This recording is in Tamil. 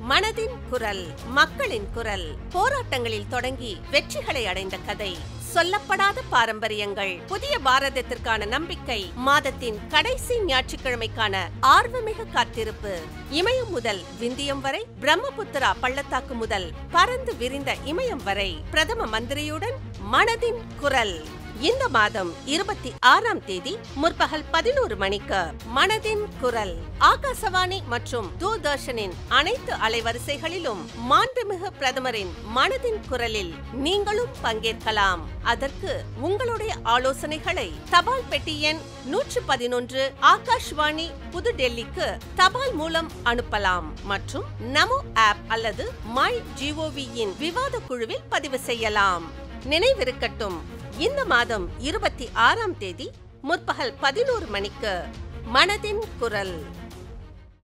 மனதின் குரல் மக்களின் குரல் போராட்டங்களில் தொடங்கி வெற்றிகளை அடைந்த கதை சொல்லப்படாத பாரம்பரியங்கள் புதிய பாரதத்திற்கான நம்பிக்கை மாதத்தின் கடைசி ஞாயிற்றுக்கிழமைக்கான ஆர்வமிகு காத்திருப்பு இமயம் முதல் விந்தியம் வரை பிரம்மபுத்திரா பள்ளத்தாக்கு முதல் பறந்து விரிந்த இமயம் வரை பிரதம மந்திரியுடன் மனதின் குரல் இந்த மாதம் இருபத்தி ஆறாம் தேதி முற்பகல் பதினோரு மணிக்கு மனதின் குரல் ஆகாசவாணி மற்றும் தூர்தர்ஷனின் அனைத்து அலைவரிசைகளிலும் மாண்புமிகு பிரதமரின் மனதின் குரலில் நீங்களும் பங்கேற்கலாம் அதற்கு உங்களுடைய ஆலோசனைகளை தபால் பெட்டி எண் நூற்று பதினொன்று ஆகாஷ்வாணி புதுடெல்லிக்கு தபால் மூலம் அனுப்பலாம் மற்றும் நமோ ஆப் அல்லது மை ஜிஓவியின் விவாத குழுவில் பதிவு செய்யலாம் நினைவிருக்கட்டும் இந்த மாதம் இருபத்தி ஆறாம் தேதி முற்பகல் பதினோரு மணிக்கு மனதின் குரல்